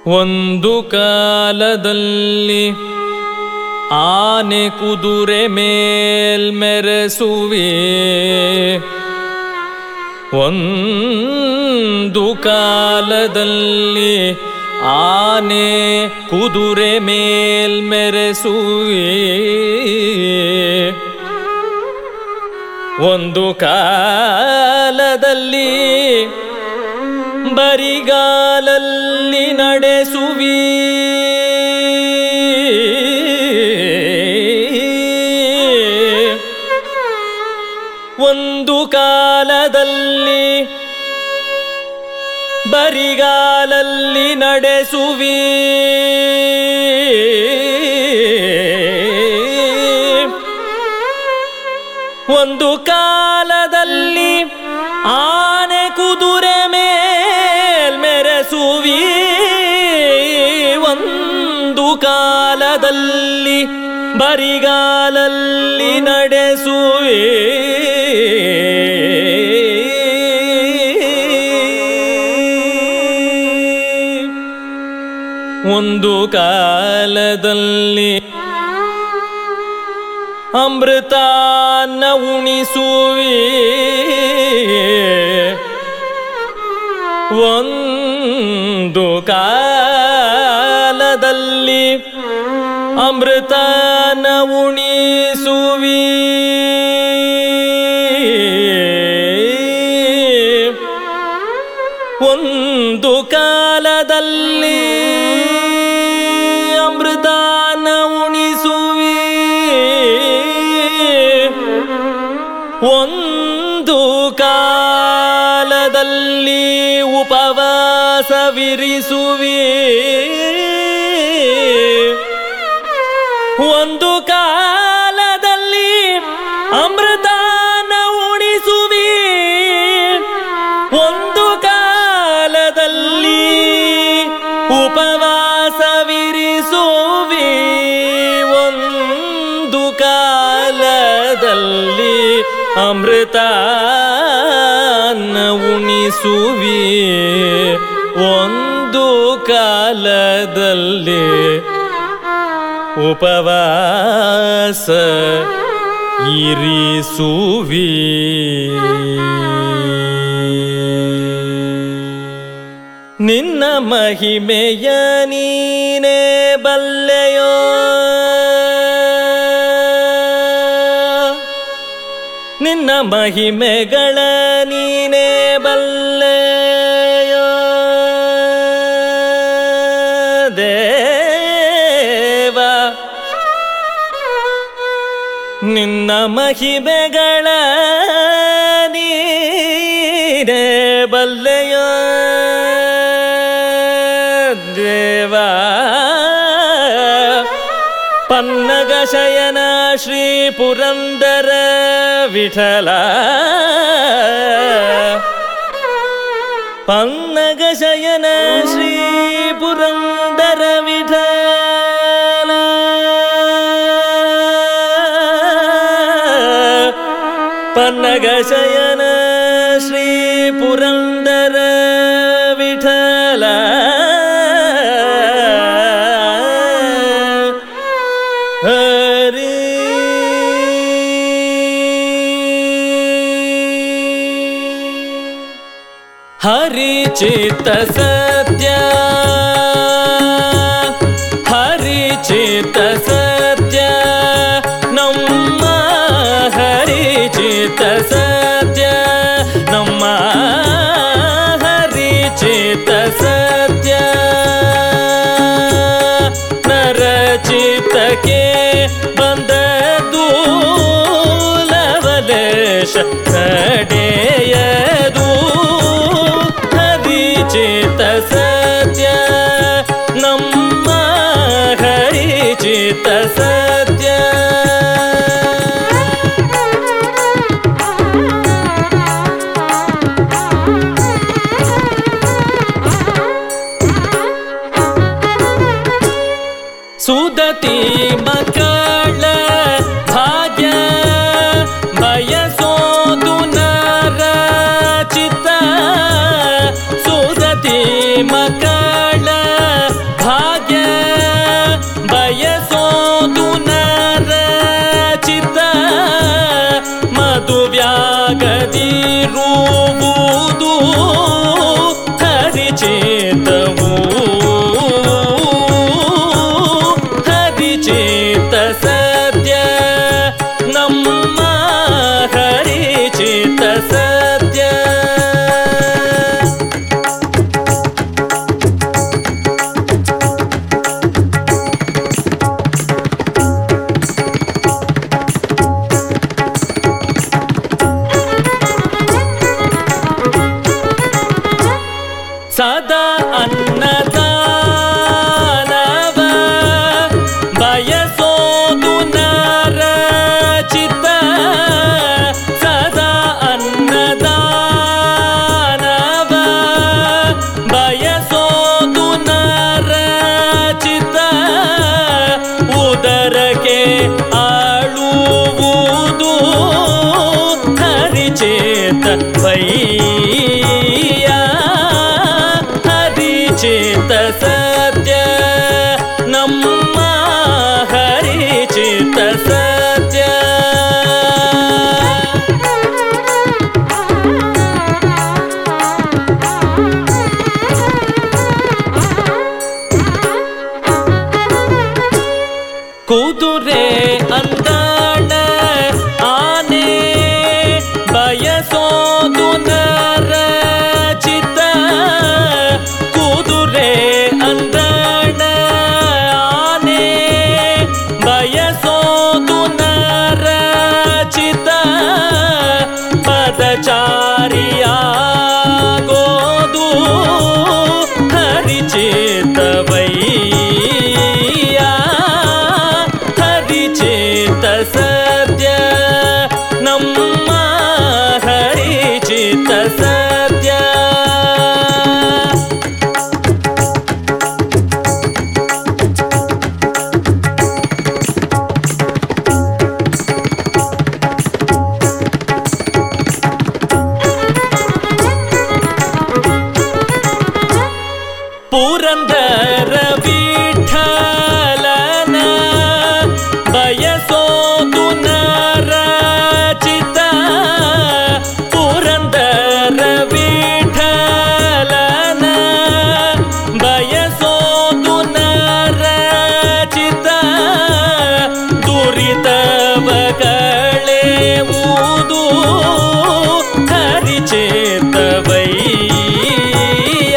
ಒಂದು ಕಾಲದಲ್ಲಿ ಆನೆ ಕುದುರೆ ಮೇಲ್ಮೆರೆಸುವೆ ಒಂದು ಕಾಲದಲ್ಲಿ ಆನೆ ಕುದುರೆ ಮೇಲ್ಮೆರೆಸುವೆ ಒಂದು ಕಾಲದಲ್ಲಿ ಬರಿಗಾಲಲ್ಲಿ ನಡೆಸುವಿ ಒಂದು ಕಾಲದಲ್ಲಿ ಬರಿಗಾಲಲ್ಲಿ ನಡೆಸುವಿ ಒಂದು ಕಾಲದಲ್ಲಿ ಆನೆ ಕುದುರೆ ಮೇಲ್ ಮೆರೆಸುವಿ ಒಂದು ಕಾಲದಲ್ಲಿ ಬರಿಗಾಲಲ್ಲಿ ನಡೆಸುವೆ ಒಂದು ಕಾಲದಲ್ಲಿ ಅಮೃತಾನ್ನ ಉಣಿಸುವಿ ಒಂದು ಕಾಲದಲ್ಲಿ ಅಮೃತಾನ ಉಣಿಸುವಿ ಒಂದು ಕಾಲದಲ್ಲಿ ಅಮೃತಾನ ಉಣಿಸುವಿ ಒಂದು ಕಾಲದಲ್ಲಿ ಉಪವಾಸವಿರಿಸುವಿ ಒಂದು ಕಾಲದಲ್ಲಿ ಅಮೃತಾನ ಉಣಿಸುವಿ ಒಂದು ಕಾಲದಲ್ಲಿ ಉಪವಾಸವಿರಿಸುವಿ ಒಂದು ಕಾಲದಲ್ಲಿ ಅಮೃತಾನ್ನ ಉಣಿಸುವಿ ಒಂದು ಕಾಲದಲ್ಲಿ ಉಪವಾಸ ಇರಿಸುವಿ ನಿನ್ನ ಮಹಿಮೆಯ ನೀನೇ ಬಲ್ಲೆಯೋ ನಿನ್ನ ಮಹಿಮೆಗಳ ನೀನೇ ಬಲ್ಲೆಯೋ ದೇವ ನಿನ್ನ ಮಹಿಮೆಗಳ ನೀನೇ ಬಲ್ಲೆಯೋ ದೇವ ಪನ್ನಗ ಶಯನ ಶ್ರೀ ಪುರಂದರ ವಿಠಲ ಪನ್ನಗ ಶಯನ ಶ್ರೀ ಪುರಂದರ ವಿಠಲ ಪನ್ನಗ ಶಯನ ಶ್ರೀ ಪುರಂದರ ವಿಠಲ ಹರಿ ಹರಿಚಿತ ಸತ್ಯ ಹರಿಚಿತ ಸತ್ಯ ನಮ್ಮ ಹರಿಚಿತ ಸತ್ಯ ನಮ್ಮ ಹರಿಚಿತ ಸತ್ಯ ನರಚಿತಕ್ಕೆ ಬಂದದು ಲವಲೇಶ ನಡೆಯದು ಹರಿಚಿತ ಸತ್ಯ ನಮ್ಮ ಹರಿಚಿತ ಸತ್ಯ ಸುದತಿ ಮಕ್ಕಳ ಭಾಗ್ಯ ಬಯಸೋದು ನರ ಬ್ಯಾಗದಿರುವುದು ಹರಿಚೇತವು ಹರಿಚೇತ ಸದ್ಯ ನಮ್ಮ ಹರಿಚೇತ ಸದ್ಯ ಸದಾ ಅನ್ನದಾನವ ಬಯಸೋದು ನರಚಿತ ಸದಾ ಅನ್ನದಾನವ ಬಯಸೋದು ನರಚಿತ ಉದರಕ್ಕೆ ಆಳುವುದು ಹರಿಚೇತ ಪೈಯ ಹರಿಚಿತ ಸತ್ಯ ನಮ್ಮ ಹರಿಚಿತ ಸತ್ಯ ಕುದುರೆ ಅಂದಾಣ ಆನೆ ಬಯಸೋದು ನರಚಿತ ಕುದುರೆ ಅಂದಾಣ ಆನೆ ಬಯಸೋದು ನರಚಿತ ಪದಚಾರಿಯಾಗೋದು ಹರಿಚೇತವಯ್ಯ ಹರಿಚೇತ ಸದ್ಯ ನಮ್ಮ ಹರಿಚಿತ ಸದ್ಯ ಪುರಂದರ ವಿಠಲನ ಬಯಸೋದು ನರಚಿತ ಪುರಂದರ ವಿಠಲನ ಬಯಸೋದು ನರಚಿತ ದುರಿತವ ಕಳೆವುದು ಹರಿಚೇತವಯ್ಯ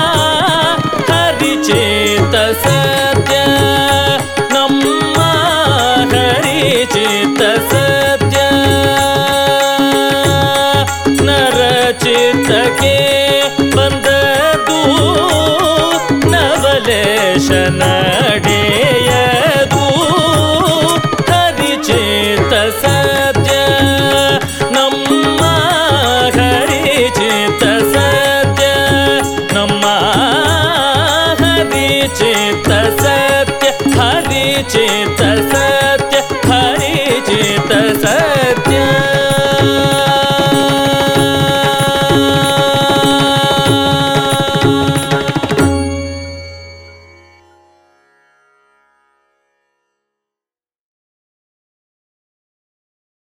ಹರಿಚೇತ ಸತ್ಯ ನಮ್ಮ ಹರಿಚೇತ ಸತ್ಯ ನರಚಿತಕ್ಕೆ ಬಂದದು ನವಲೇಶನ